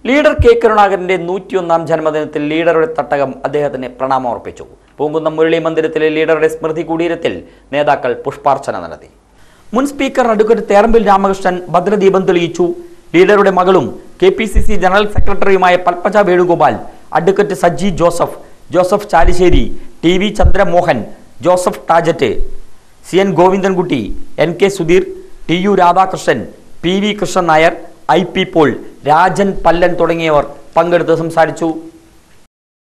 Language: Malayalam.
ലീഡർ കെ കരുണാകരന്റെ നൂറ്റിയൊന്നാം ജന്മദിനത്തിൽ ലീഡറുടെ തട്ടകം അദ്ദേഹത്തിന് പ്രണാമം അർപ്പിച്ചു പൂങ്കുന്നം മുരളി മന്ദിരത്തിലെ ലീഡറുടെ സ്മൃതി കുടീരത്തിൽ നേതാക്കൾ പുഷ്പാർച്ചന നടത്തി മുൻ സ്പീക്കർ അഡ്വക്കേറ്റ് തേറമ്പിൽ രാമകൃഷ്ണൻ ഭദ്രദീപം തെളിയിച്ചു ലീഡറുടെ മകളും K P C C general സെക്രട്ടറിയുമായ Padmaja Venugopal advocate Saji Joseph Joseph Chalissery T V Chandramohan Joseph Tajet C N Govindankutty N K Sudheer T U Radhakrishnan P V Krishnan Nair I P Paul Rajan Pallan തുടങ്ങിയവർ പങ്കെടുത്ത് സംസാരിച്ചു